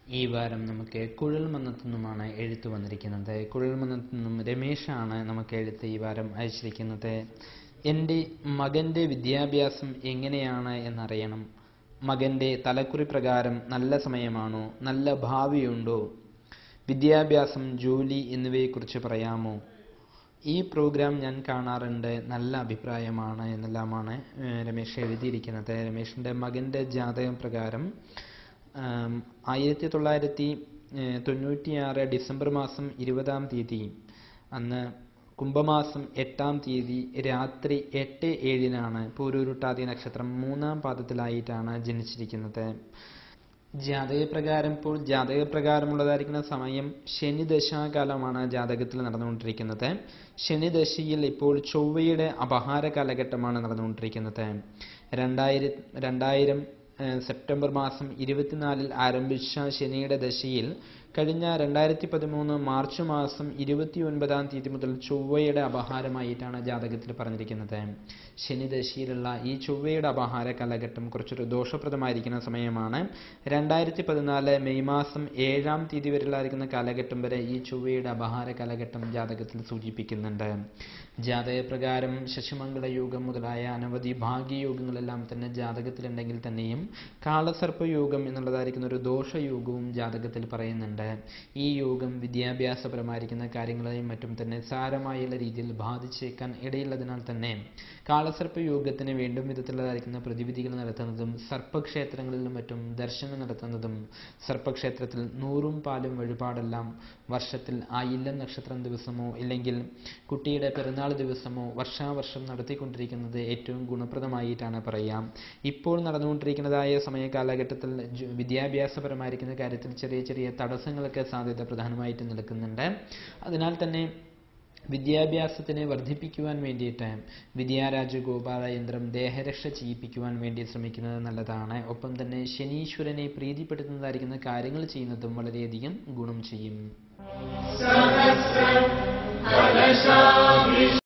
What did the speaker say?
ഈ വാരം നമുക്ക് കുഴൽമന്നത്തു നിന്നുമാണ് എഴുത്ത് വന്നിരിക്കുന്നത് കുഴൽമന്നത്തു നിന്നും രമേശാണ് നമുക്ക് എഴുത്ത് ഈ വാരം അയച്ചിരിക്കുന്നത് എൻ്റെ മകൻ്റെ വിദ്യാഭ്യാസം എങ്ങനെയാണ് എന്നറിയണം മകൻ്റെ തലക്കുറി പ്രകാരം നല്ല സമയമാണോ നല്ല ഭാവിയുണ്ടോ വിദ്യാഭ്യാസം ജോലി എന്നിവയെക്കുറിച്ച് പറയാമോ ഈ പ്രോഗ്രാം ഞാൻ കാണാറുണ്ട് നല്ല അഭിപ്രായമാണ് എന്നെല്ലാമാണ് ഏഹ്, രമേശ് എഴുതിയിരിക്കുന്നത് രമേശിൻ്റെ മകൻ്റെ ജാതകം പ്രകാരം ആം, ആയിരത്തി തൊള്ളായിരത്തി ഏഹ്, തൊണ്ണൂറ്റിയാറ് ഡിസംബർ മാസം ഇരുപതാം തീയതി അന്ന് കുംഭമാസം എട്ടാം തീയതി രാത്രി എട്ട് ഏഴിനാണ് പൂരൂരുട്ടാതി നക്ഷത്രം മൂന്നാം പാദത്തിലായിട്ടാണ് ജനിച്ചിരിക്കുന്നത് ജാതകപ്രകാരം ഇപ്പോൾ ജാതകപ്രകാരമുള്ളതായിരിക്കുന്ന സമയം ശനി ദശാകാലമാണ് ജാതകത്തിൽ നടന്നുകൊണ്ടിരിക്കുന്നത് ശനി ദശയിൽ ഇപ്പോൾ ചൊവ്വയുടെ അപഹാര കാലഘട്ടമാണ് നടന്നുകൊണ്ടിരിക്കുന്നത് രണ്ടായിര രണ്ടായിരം ഏഹ്, സെപ്റ്റംബർ മാസം ഇരുപത്തിനാലിൽ ആരംഭിച്ച ശനിയുടെ ദശയിൽ കഴിഞ്ഞ രണ്ടായിരത്തി പതിമൂന്ന് മാർച്ച് മാസം ഇരുപത്തി ഒൻപതാം തീയതി മുതൽ ചൊവ്വയുടെ അപഹാരമായിട്ടാണ് ജാതകത്തിൽ പറഞ്ഞിരിക്കുന്നത് ശനി ദശയിലുള്ള ഈ ചൊവ്വയുടെ അപഹാര കാലഘട്ടം കുറച്ചൊരു ദോഷപ്രദമായിരിക്കുന്ന സമയമാണ് രണ്ടായിരത്തി പതിനാല് മെയ് മാസം ഏഴാം തീയതി വരെയുള്ളായിരിക്കുന്ന കാലഘട്ടം വരെ ഈ ചൊവ്വയുടെ അപഹാര കാലഘട്ടം ജാതകത്തിൽ സൂചിപ്പിക്കുന്നുണ്ട് ജാതകപ്രകാരം ശശിമംഗള യോഗം മുതലായ അനവധി ഭാഗ്യയോഗങ്ങളെല്ലാം തന്നെ ജാതകത്തിലുണ്ടെങ്കിൽ തന്നെയും കാളസർപ്പ യോഗം എന്നുള്ളതായിരിക്കുന്ന ഒരു ദോഷയോഗവും ജാതകത്തിൽ പറയുന്നുണ്ട് ഈ യോഗം വിദ്യാഭ്യാസപരമായിരിക്കുന്ന കാര്യങ്ങളെയും മറ്റും തന്നെ സാരമായുള്ള രീതിയിൽ ബാധിച്ചേക്കാൻ ഇടയുള്ളതിനാൽ തന്നെ കാളസർപ്പ യോഗത്തിന് വീണ്ടും വിധത്തിലുള്ളതായിരിക്കുന്ന പ്രതിവിധികൾ നടത്തുന്നതും സർപ്പക്ഷേത്രങ്ങളിലും മറ്റും ദർശനം നടത്തുന്നതും സർപ്പക്ഷേത്രത്തിൽ നൂറും പാലും വഴിപാടെല്ലാം വർഷത്തിൽ ആയില്യം നക്ഷത്രം ദിവസമോ ഇല്ലെങ്കിൽ കുട്ടിയുടെ പിറന്നാൾ ദിവസമോ വർഷാവർഷം നടത്തിക്കൊണ്ടിരിക്കുന്നത് ഏറ്റവും ഗുണപ്രദമായിട്ടാണ് പറയാം ഇപ്പോൾ നടന്നുകൊണ്ടിരിക്കുന്നതായ സമയ കാലഘട്ടത്തിൽ ജു- വിദ്യാഭ്യാസപരമായിരിക്കുന്ന കാര്യത്തിൽ ചെറിയ ചെറിയ തടസ്സങ്ങളൊക്കെ സാധ്യത പ്രധാനമായിട്ട് നിൽക്കുന്നുണ്ട് അതിനാൽ തന്നെ വിദ്യാഭ്യാസത്തിനെ വർദ്ധിപ്പിക്കുവാൻ വേണ്ടിയിട്ട് വിദ്യാരാജ ഗോപാല യന്ത്രം ദേഹരക്ഷ ചെയ്യിപ്പിക്കുവാൻ വേണ്ടി ശ്രമിക്കുന്നത് നല്ലതാണ് ഒപ്പം തന്നെ ശനീശ്വരനെ പ്രീതിപ്പെടുത്തുന്നതായിരിക്കുന്ന കാര്യങ്ങൾ ചെയ്യുന്നതും വളരെയധികം ഗുണം ചെയ്യും